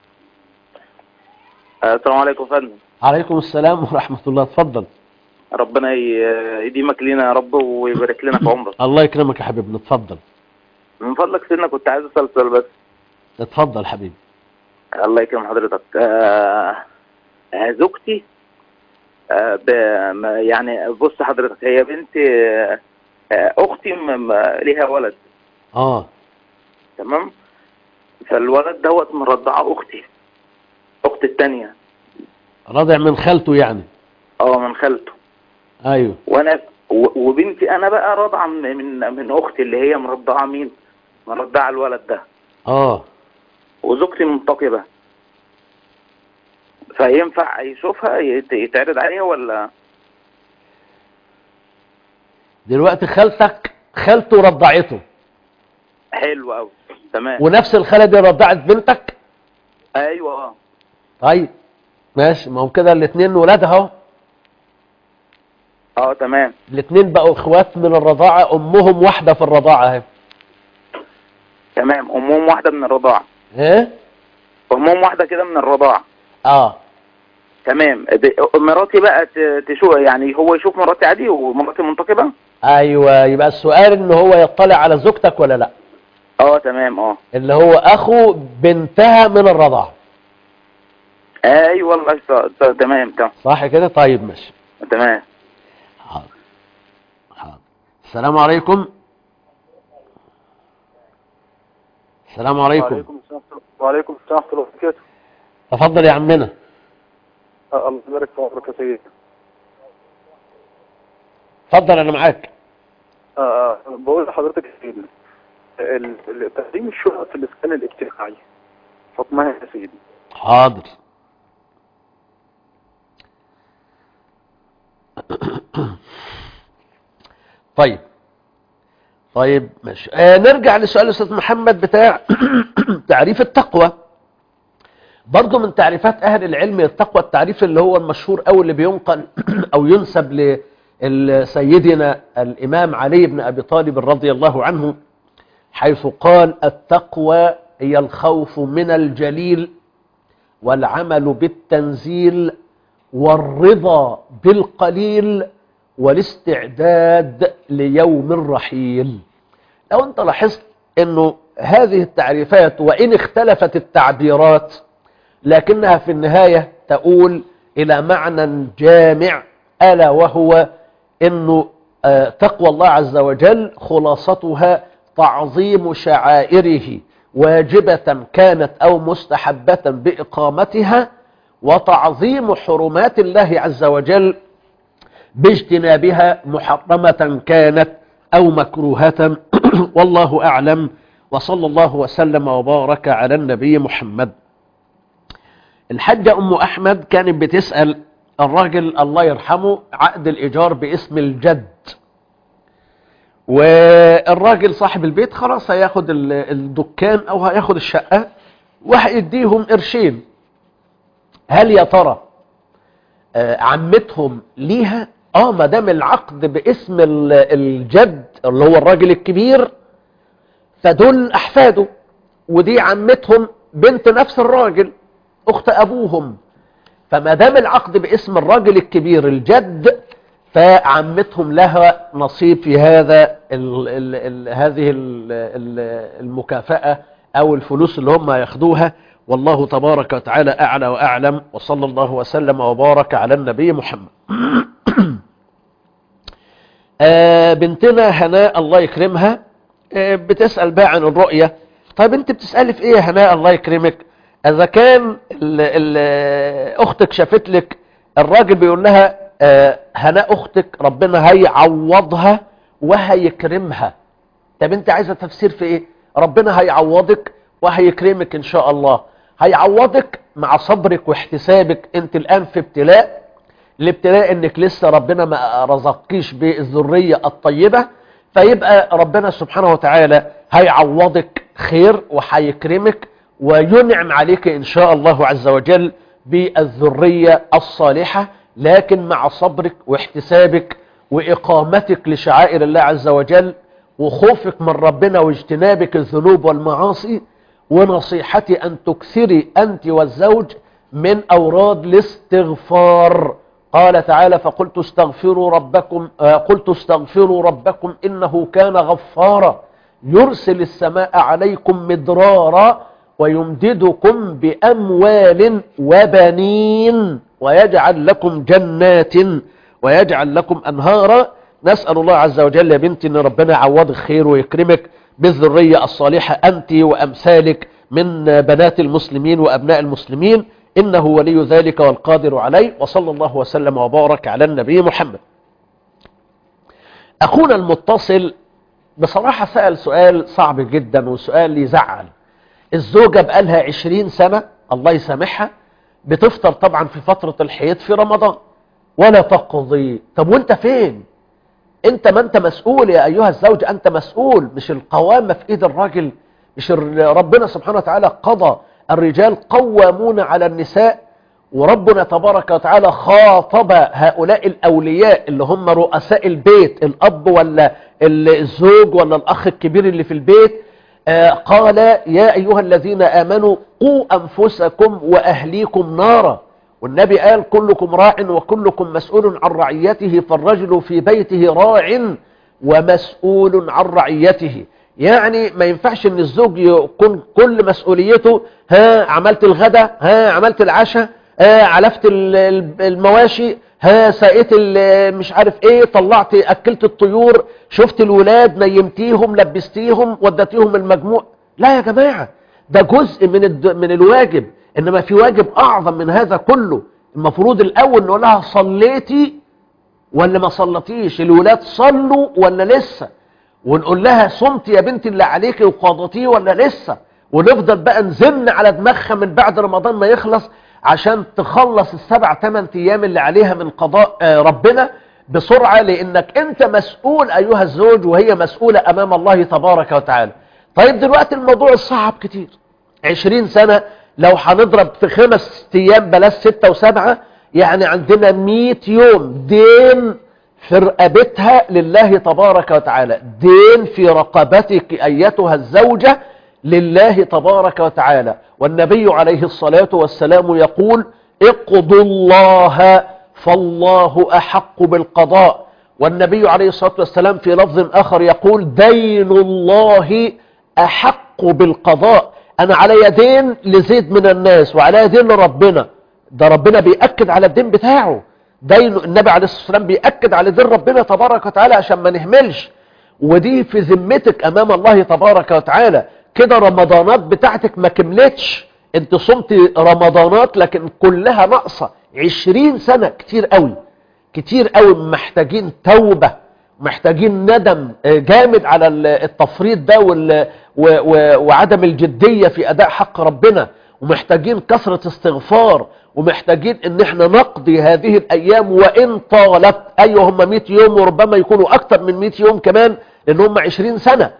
N: آه، السلام عليكم يا فندم
D: عليكم السلام ورحمة الله اتفضل
N: ربنا ي- يديمك لينا يا رب ويبارك لنا في عمرك
D: الله يكرمك يا حبيبنا اتفضل
N: من فضلك سيدنا كنت عايز اسال سؤال بس
D: اتفضل حبيبي
N: الله يكرم حضرتك آه، آه، زوجتي آه، ب- ما- يعني بص حضرتك هي بنت آه، آه، اختي م- م- ليها ولد
D: اه
N: تمام فالولد دوت مرضعه اختي اختي التانية
D: رضع من خالته يعني
N: اه من خالته
D: ايوه
N: وانا و- وبنتي انا بقى راضعه من من من اختي اللي هي مرضعه مين مرضعه الولد ده
D: اه
N: وزوجتي منتقبه فينفع يشوفها يت- يتعرض عليها ولا
D: دلوقتي خالتك خالته رضعته
N: حلو قوي تمام
D: ونفس الخالة دي رضعت بنتك
N: ايوه اه
D: طيب ماشي ما هو كده الاثنين ولادها اهو
N: اه تمام
D: الاثنين بقوا اخوات من الرضاعة امهم واحدة في الرضاعة اهي
N: تمام امهم واحده من الرضاعه
D: ايه
N: امهم واحده كده من الرضاعه
D: اه
N: تمام د- مراتي بقى ت- تشوف يعني هو يشوف مراتي عادي ومراتي منتقبه
D: ايوه يبقى السؤال ان هو يطلع على زوجتك ولا لا
N: اه تمام اه
D: اللي هو اخو بنتها من الرضاعة
N: ايوه الله يسعدك. ت- تمام تمام
D: صح كده طيب ماشي
N: تمام
D: السلام عليكم السلام عليكم
M: وعليكم السلام وعليكم السلام ورحمه الله وبركاته
D: تفضل يا عمنا
M: آه، الله يبارك في عمرك يا سيدي
D: اتفضل انا معاك
M: آه، آه، بقول لحضرتك يا سيدي ال- ال- تقديم الشقق في الاسكان الاجتماعي حكمها يا سيدي
D: حاضر طيب طيب ماشي آه نرجع لسؤال الاستاذ محمد بتاع تعريف التقوى برضو من تعريفات اهل العلم التقوى التعريف اللي هو المشهور او اللي بينقل او ينسب لسيدنا الامام علي بن ابي طالب رضي الله عنه حيث قال التقوى هي الخوف من الجليل والعمل بالتنزيل والرضا بالقليل والاستعداد ليوم الرحيل لو انت لاحظت انه هذه التعريفات وان اختلفت التعبيرات لكنها في النهاية تقول الى معنى جامع الا وهو انه آه، تقوى الله عز وجل خلاصتها تعظيم شعائره واجبة كانت او مستحبة باقامتها وتعظيم حرمات الله عز وجل باجتنابها محرمة كانت أو مكروهة والله أعلم وصلى الله وسلم وبارك على النبي محمد الحجة أم أحمد كانت بتسأل الراجل الله يرحمه عقد الإيجار باسم الجد والراجل صاحب البيت خلاص هياخد ال- الدكان أو هياخد الشقة وهيديهم قرشين هل يا ترى آه، عمتهم ليها اه ما دام العقد باسم ال- الجد اللي هو الراجل الكبير فدول احفاده ودي عمتهم بنت نفس الراجل اخت ابوهم فما دام العقد باسم الراجل الكبير الجد فعمتهم لها نصيب في هذا ال ال ال هذه ال ال المكافأة او الفلوس اللي هم ياخدوها والله تبارك وتعالى اعلى واعلم وصلى الله وسلم وبارك على النبي محمد آه، بنتنا هناء الله يكرمها آه، بتسأل بقى عن الرؤية طيب انت بتسألي في ايه يا هناء الله يكرمك اذا كان ال ال اختك شافت لك الراجل بيقول لها آه، هناء اختك ربنا هيعوضها وهيكرمها طب انت عايزة تفسير في ايه ربنا هيعوضك وهيكرمك ان شاء الله هيعوضك مع صبرك واحتسابك انت الان في ابتلاء الابتلاء انك لسه ربنا ما رزقكيش بالذرية الطيبة فيبقى ربنا سبحانه وتعالى هيعوضك خير وهيكرمك وينعم عليك ان شاء الله عز وجل بالذرية الصالحة لكن مع صبرك واحتسابك واقامتك لشعائر الله عز وجل وخوفك من ربنا واجتنابك الذنوب والمعاصي ونصيحتي أن تكثري أنت والزوج من أوراد الاستغفار قال تعالى فقلت استغفروا ربكم آه قلت استغفروا ربكم إنه كان غفارا يرسل السماء عليكم مدرارا ويمددكم بأموال وبنين ويجعل لكم جنات ويجعل لكم أنهارا نسأل الله عز وجل يا بنتي أن ربنا يعوضك خير ويكرمك بالذرية الصالحة أنت وأمثالك من بنات المسلمين وأبناء المسلمين إنه ولي ذلك والقادر عليه وصلى الله وسلم وبارك على النبي محمد أخونا المتصل بصراحة سأل سؤال صعب جدا وسؤال يزعل الزوجة بقالها عشرين سنة الله يسامحها بتفطر طبعا في فترة الحيض في رمضان ولا تقضي طب وانت فين انت ما انت مسؤول يا ايها الزوج انت مسؤول مش القوامة في ايد الراجل مش ربنا سبحانه وتعالى قضى الرجال قوامون على النساء وربنا تبارك وتعالى خاطب هؤلاء الاولياء اللي هم رؤساء البيت الاب ولا الزوج ولا الاخ الكبير اللي في البيت قال يا ايها الذين امنوا قوا انفسكم واهليكم نارا والنبي قال كلكم راع وكلكم مسؤول عن رعيته فالرجل في بيته راع ومسؤول عن رعيته يعني ما ينفعش ان الزوج يكون كل مسؤوليته ها عملت الغداء ها عملت العشاء ها علفت المواشي ها سقيت مش عارف ايه طلعت اكلت الطيور شفت الولاد نيمتيهم لبستيهم ودتيهم المجموع لا يا جماعة ده جزء من الد... من الواجب انما في واجب اعظم من هذا كله المفروض الاول نقول لها صليتي ولا ما صلتيش الولاد صلوا ولا لسه ونقول لها صمت يا بنتي اللي عليك وقاضتيه ولا لسه ونفضل بقى نزن على دماغها من بعد رمضان ما يخلص عشان تخلص السبع ثمان ايام اللي عليها من قضاء ربنا بسرعة لانك انت مسؤول ايها الزوج وهي مسؤولة امام الله تبارك وتعالى طيب دلوقتي الموضوع الصعب كتير عشرين سنة لو هنضرب في خمس ايام بلاش ستة وسبعة يعني عندنا مئة يوم دين في رقبتها لله تبارك وتعالى دين في رقبتك ايتها الزوجة لله تبارك وتعالى والنبي عليه الصلاة والسلام يقول اقضوا الله فالله احق بالقضاء والنبي عليه الصلاة والسلام في لفظ اخر يقول دين الله احق بالقضاء انا علي دين لزيد من الناس وعلي دين لربنا ده ربنا بيأكد على الدين بتاعه دين النبي عليه الصلاة والسلام بيأكد على دين ربنا تبارك وتعالى عشان ما نهملش ودي في ذمتك امام الله تبارك وتعالى كده رمضانات بتاعتك ما كملتش انت صمت رمضانات لكن كلها ناقصة عشرين سنة كتير قوي كتير قوي محتاجين توبة محتاجين ندم جامد على التفريط ده وال وعدم الجدية في اداء حق ربنا ومحتاجين كثرة استغفار ومحتاجين ان احنا نقضي هذه الايام وان طالت ايوه هم 100 يوم وربما يكونوا اكتر من 100 يوم كمان لان هم 20 سنة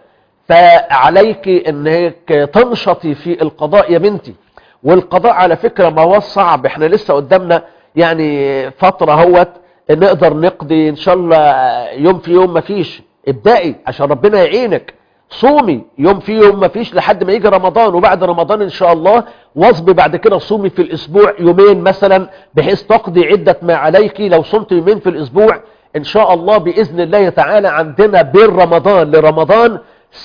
D: فعليك انك تنشطي في القضاء يا بنتي والقضاء على فكرة ما هو صعب احنا لسه قدامنا يعني فترة هوت نقدر نقضي ان شاء الله يوم في يوم مفيش ابدأي عشان ربنا يعينك صومي يوم في يوم مفيش لحد ما يجي رمضان وبعد رمضان ان شاء الله واصبي بعد كده صومي في الاسبوع يومين مثلا بحيث تقضي عدة ما عليك لو صمت يومين في الاسبوع ان شاء الله باذن الله تعالى عندنا بين رمضان لرمضان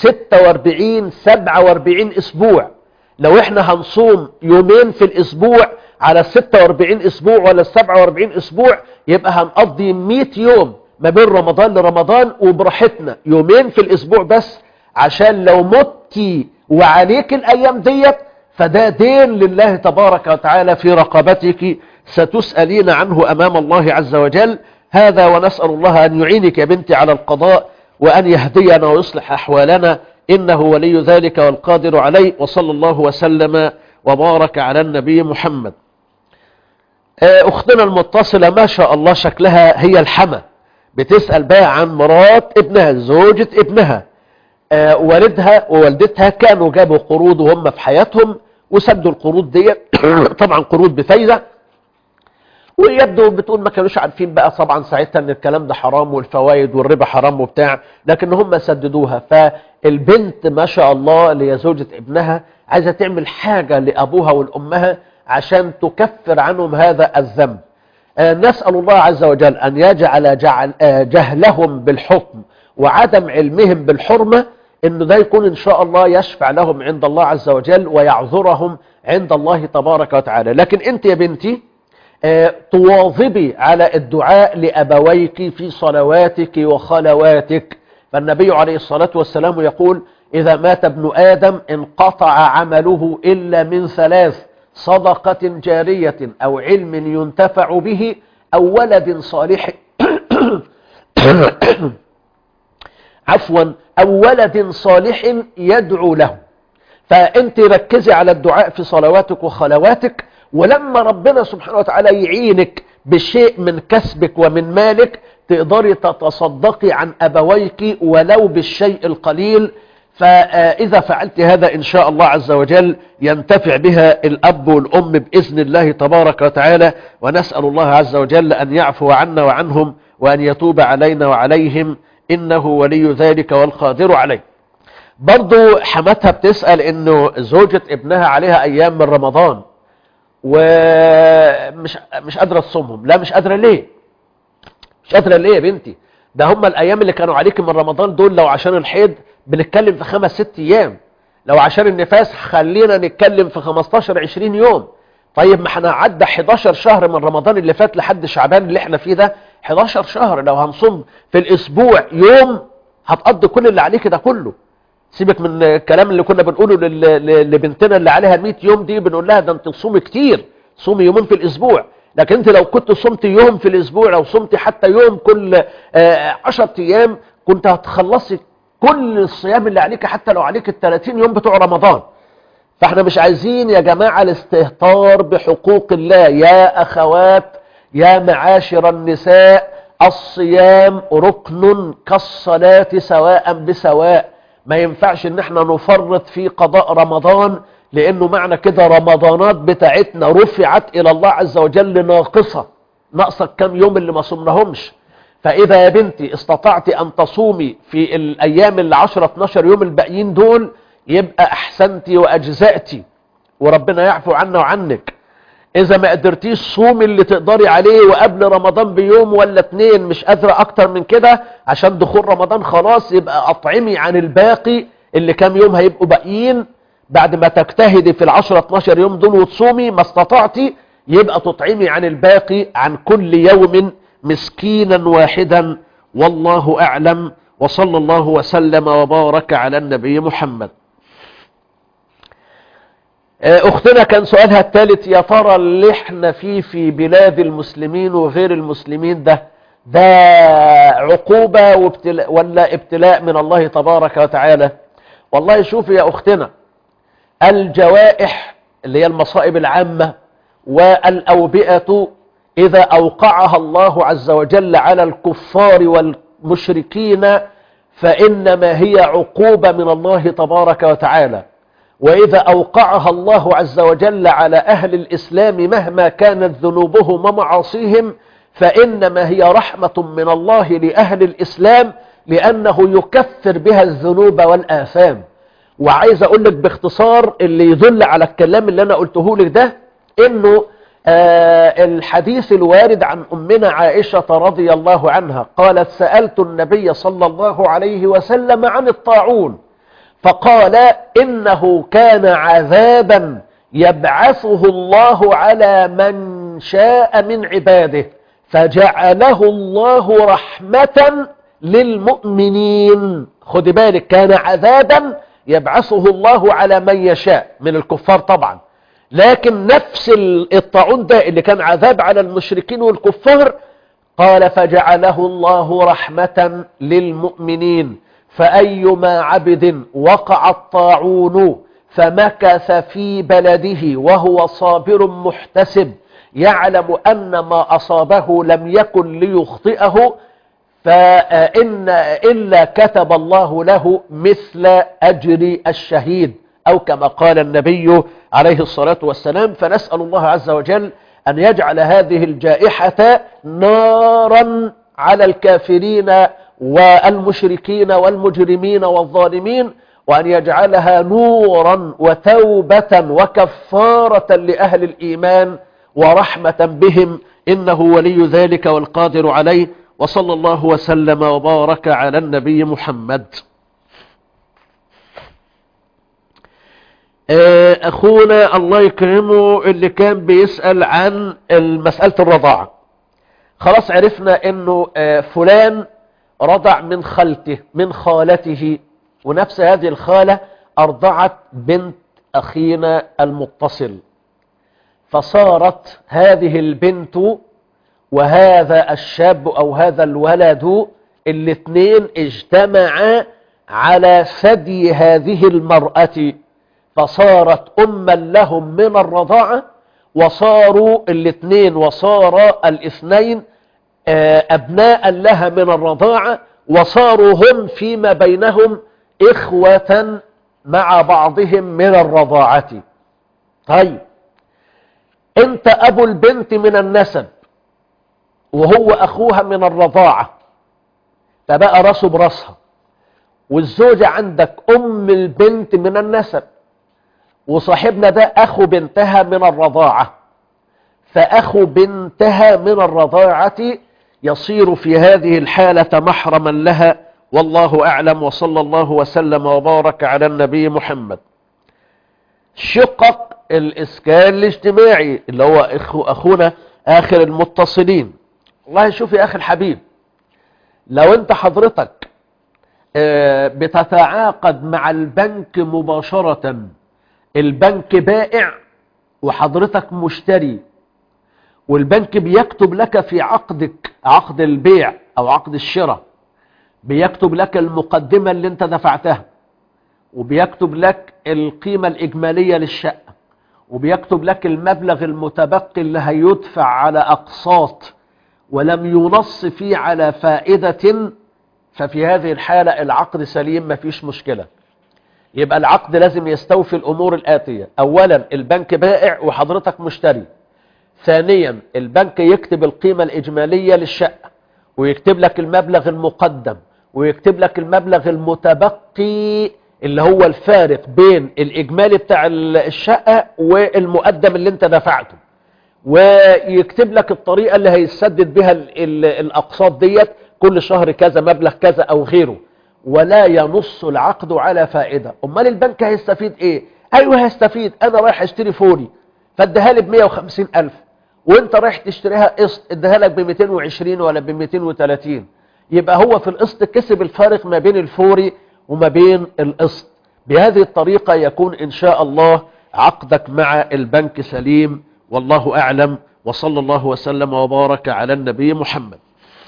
D: 46 47 اسبوع لو احنا هنصوم يومين في الاسبوع على 46 اسبوع ولا 47 اسبوع يبقى هنقضي 100 يوم ما بين رمضان لرمضان وبراحتنا يومين في الاسبوع بس عشان لو متي وعليك الايام ديت فده دين لله تبارك وتعالى في رقبتك ستسألين عنه امام الله عز وجل هذا ونسأل الله ان يعينك يا بنتي على القضاء وان يهدينا ويصلح احوالنا انه ولي ذلك والقادر عليه وصلى الله وسلم وبارك على النبي محمد آه، اختنا المتصلة ما شاء الله شكلها هي الحما بتسأل بقى عن مرات ابنها زوجة ابنها آه، والدها ووالدتها كانوا جابوا قروض وهم في حياتهم وسدوا القروض دي طبعا قروض بفايدة ويبدو بتقول ما كانوش عارفين بقى طبعا ساعتها ان الكلام ده حرام والفوائد والربا حرام وبتاع لكن هم سددوها فالبنت ما شاء الله اللي هي زوجة ابنها عايزة تعمل حاجة لأبوها والأمها عشان تكفر عنهم هذا الذنب آه، نسأل الله عز وجل أن يجعل جعل آه، جهلهم بالحكم وعدم علمهم بالحرمة انه ده يكون ان شاء الله يشفع لهم عند الله عز وجل ويعذرهم عند الله تبارك وتعالى لكن انت يا بنتي آه، تواظبي على الدعاء لأبويك في صلواتك وخلواتك فالنبي عليه الصلاة والسلام يقول إذا مات ابن آدم انقطع عمله إلا من ثلاث صدقة جارية أو علم ينتفع به أو ولد صالح عفوا أو ولد صالح يدعو له فأنت ركزي على الدعاء في صلواتك وخلواتك ولما ربنا سبحانه وتعالى يعينك بشيء من كسبك ومن مالك تقدري تتصدقي عن أبويك ولو بالشيء القليل فإذا فعلت هذا إن شاء الله عز وجل ينتفع بها الأب والأم بإذن الله تبارك وتعالى ونسأل الله عز وجل أن يعفو عنا وعنهم وأن يتوب علينا وعليهم إنه ولي ذلك والقادر عليه برضو حماتها بتسأل إنه زوجة ابنها عليها أيام من رمضان ومش مش قادرة تصومهم لا مش قادرة ليه مش قادرة ليه يا بنتي ده هم الأيام اللي كانوا عليك من رمضان دول لو عشان الحيض بنتكلم في خمس ست أيام لو عشان النفاس خلينا نتكلم في 15 20 يوم طيب ما احنا عدى 11 شهر من رمضان اللي فات لحد شعبان اللي احنا فيه ده 11 شهر لو هنصوم في الاسبوع يوم هتقضي كل اللي عليك ده كله سيبك من الكلام اللي كنا بنقوله لل- ل- لبنتنا اللي عليها 100 يوم دي بنقول لها ده انت تصومي كتير صومي يومين في الاسبوع لكن انت لو كنت صمت يوم في الاسبوع لو صمت حتى يوم كل 10 ايام كنت هتخلصي كل الصيام اللي عليك حتى لو عليك ال 30 يوم بتوع رمضان فاحنا مش عايزين يا جماعة الاستهتار بحقوق الله يا اخوات يا معاشر النساء الصيام ركن كالصلاة سواء بسواء ما ينفعش ان احنا نفرط في قضاء رمضان لانه معنى كده رمضانات بتاعتنا رفعت الى الله عز وجل ناقصة ناقصة كم يوم اللي ما صمناهمش فاذا يا بنتي استطعت ان تصومي في الايام اللي 10 12 يوم الباقيين دول يبقى احسنتي واجزأتي وربنا يعفو عنا وعنك اذا ما قدرتيش صومي اللي تقدري عليه وقبل رمضان بيوم ولا اتنين مش قادرة اكتر من كده عشان دخول رمضان خلاص يبقى اطعمي عن الباقي اللي كام يوم هيبقوا باقيين بعد ما تجتهدي في العشرة 12 يوم دول وتصومي ما استطعتي يبقى تطعمي عن الباقي عن كل يوم مسكينا واحدا والله اعلم وصلى الله وسلم وبارك على النبي محمد اختنا كان سؤالها الثالث يا ترى اللي احنا فيه في بلاد المسلمين وغير المسلمين ده ده عقوبة وابتلاء ولا ابتلاء من الله تبارك وتعالى والله شوفي يا اختنا الجوائح اللي هي المصائب العامة والأوبئة إذا أوقعها الله عز وجل على الكفار والمشركين فإنما هي عقوبة من الله تبارك وتعالى وإذا أوقعها الله عز وجل على أهل الإسلام مهما كانت ذنوبهم ومعاصيهم فإنما هي رحمة من الله لأهل الإسلام لأنه يكفر بها الذنوب والآثام وعايز أقول لك باختصار اللي يدل على الكلام اللي أنا قلته لك ده إنه آه الحديث الوارد عن أمنا عائشة رضي الله عنها قالت سألت النبي صلى الله عليه وسلم عن الطاعون فقال إنه كان عذابا يبعثه الله على من شاء من عباده فجعله الله رحمة للمؤمنين خد بالك كان عذابا يبعثه الله على من يشاء من الكفار طبعا لكن نفس الطاعون ده اللي كان عذاب على المشركين والكفار قال فجعله الله رحمة للمؤمنين فأيما عبد وقع الطاعون فمكث في بلده وهو صابر محتسب يعلم أن ما أصابه لم يكن ليخطئه فإن إلا كتب الله له مثل أجر الشهيد أو كما قال النبي عليه الصلاة والسلام فنسأل الله عز وجل أن يجعل هذه الجائحة نارا على الكافرين والمشركين والمجرمين والظالمين وأن يجعلها نورا وتوبة وكفارة لأهل الإيمان ورحمة بهم إنه ولي ذلك والقادر عليه وصلى الله وسلم وبارك على النبي محمد أخونا الله يكرمه اللي كان بيسأل عن مسألة الرضاعة خلاص عرفنا انه فلان رضع من خالته من خالته ونفس هذه الخالة أرضعت بنت أخينا المتصل فصارت هذه البنت وهذا الشاب أو هذا الولد الاثنين اجتمعا على ثدي هذه المرأة فصارت أما لهم من الرضاعة وصاروا الاثنين وصار الاثنين أبناء لها من الرضاعة وصاروا هم فيما بينهم إخوة مع بعضهم من الرضاعة طيب انت أبو البنت من النسب وهو أخوها من الرضاعة فبقى راسه براسها والزوجة عندك أم البنت من النسب وصاحبنا ده أخو بنتها من الرضاعة فأخو بنتها من الرضاعة يصير في هذه الحالة محرما لها والله أعلم وصلى الله وسلم وبارك على النبي محمد شقق الإسكان الاجتماعي اللي هو أخو أخونا آخر المتصلين والله شوف يا أخي الحبيب لو أنت حضرتك بتتعاقد مع البنك مباشرة البنك بائع وحضرتك مشتري والبنك بيكتب لك في عقدك عقد البيع او عقد الشراء بيكتب لك المقدمة اللي انت دفعتها وبيكتب لك القيمة الاجمالية للشقة وبيكتب لك المبلغ المتبقي اللي هيدفع على اقساط ولم ينص فيه على فائدة ففي هذه الحالة العقد سليم مفيش مشكلة يبقى العقد لازم يستوفي الامور الاتية اولا البنك بائع وحضرتك مشتري ثانيا البنك يكتب القيمة الإجمالية للشقة ويكتب لك المبلغ المقدم ويكتب لك المبلغ المتبقي اللي هو الفارق بين الإجمالي بتاع الشقة والمقدم اللي انت دفعته ويكتب لك الطريقة اللي هيسدد بها الأقساط ديت كل شهر كذا مبلغ كذا أو غيره ولا ينص العقد على فائدة أمال البنك هيستفيد إيه؟ أيوه هيستفيد أنا رايح أشتري فوري فاديها لي ب 150 ألف وانت رايح تشتريها قسط اديها لك ب 220 ولا ب 230 يبقى هو في القسط كسب الفارق ما بين الفوري وما بين القسط بهذه الطريقة يكون إن شاء الله عقدك مع البنك سليم والله أعلم وصلى الله وسلم وبارك على النبي محمد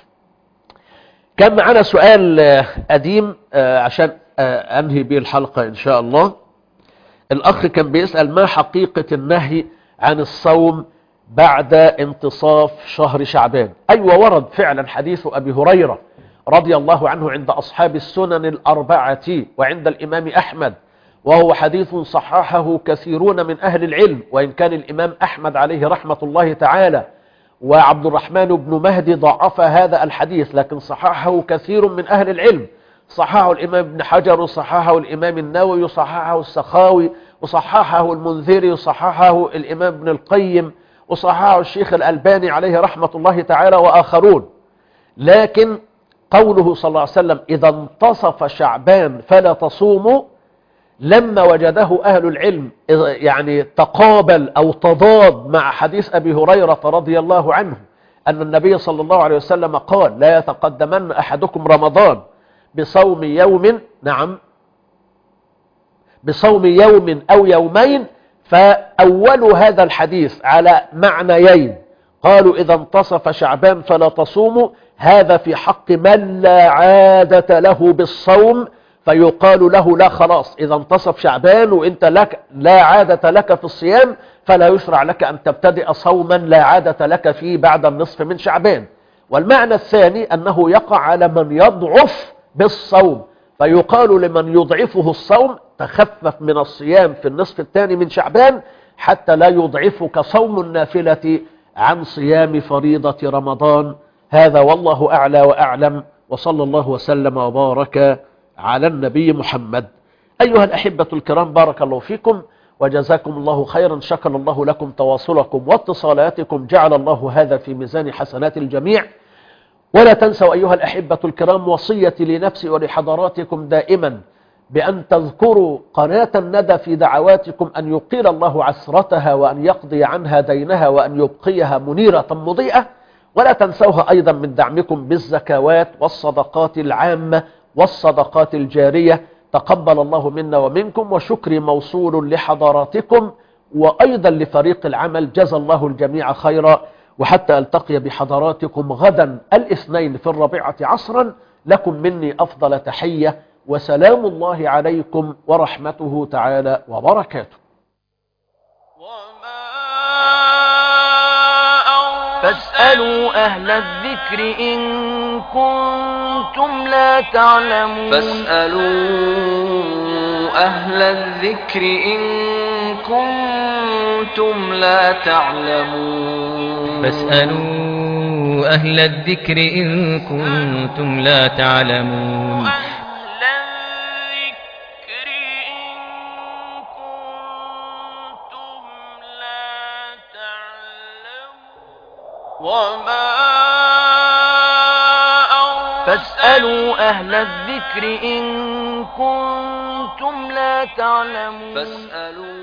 D: كان معنا سؤال قديم عشان أنهي به الحلقة إن شاء الله الأخ كان بيسأل ما حقيقة النهي عن الصوم بعد انتصاف شهر شعبان أيوة ورد فعلا حديث أبي هريرة رضي الله عنه عند أصحاب السنن الأربعة وعند الإمام أحمد وهو حديث صححه كثيرون من أهل العلم وإن كان الإمام أحمد عليه رحمة الله تعالى وعبد الرحمن بن مهدي ضعف هذا الحديث لكن صححه كثير من أهل العلم صححه الإمام ابن حجر وصححه الإمام النووي وصححه السخاوي وصححه المنذري وصححه الإمام ابن القيم وصححه الشيخ الألباني عليه رحمة الله تعالى وآخرون لكن قوله صلى الله عليه وسلم إذا انتصف شعبان فلا تصوموا لما وجده أهل العلم يعني تقابل أو تضاد مع حديث أبي هريرة رضي الله عنه أن النبي صلى الله عليه وسلم قال لا يتقدمن أحدكم رمضان بصوم يوم نعم بصوم يوم أو يومين فأول هذا الحديث على معنيين قالوا إذا انتصف شعبان فلا تصوموا هذا في حق من لا عادة له بالصوم فيقال له لا خلاص إذا انتصف شعبان وإنت لك لا عادة لك في الصيام فلا يشرع لك أن تبتدئ صوما لا عادة لك فيه بعد النصف من شعبان والمعنى الثاني أنه يقع على من يضعف بالصوم فيقال لمن يضعفه الصوم تخفف من الصيام في النصف الثاني من شعبان حتى لا يضعفك صوم النافلة عن صيام فريضة رمضان هذا والله أعلى وأعلم وصلى الله وسلم وبارك على النبي محمد أيها الأحبة الكرام بارك الله فيكم وجزاكم الله خيرا شكر الله لكم تواصلكم واتصالاتكم جعل الله هذا في ميزان حسنات الجميع ولا تنسوا أيها الأحبة الكرام وصيتي لنفسي ولحضراتكم دائما بأن تذكروا قناة الندى في دعواتكم أن يقيل الله عسرتها وأن يقضي عنها دينها وأن يبقيها منيرة مضيئة ولا تنسوها أيضا من دعمكم بالزكوات والصدقات العامة والصدقات الجارية تقبل الله منا ومنكم وشكري موصول لحضراتكم وأيضا لفريق العمل جزى الله الجميع خيرا وحتى ألتقي بحضراتكم غدا الاثنين في الرابعة عصرا لكم مني أفضل تحية وسلام الله عليكم ورحمته تعالى وبركاته
B: فاسألوا أهل الذكر إن كنتم لا تعلمون فاسألوا أهل الذكر إن كنتم لا تعلمون
C: فاسألوا أهل الذكر إن كنتم لا تعلمون
B: وما فاسألوا أهل الذكر إن كنتم لا تعلمون فاسألوا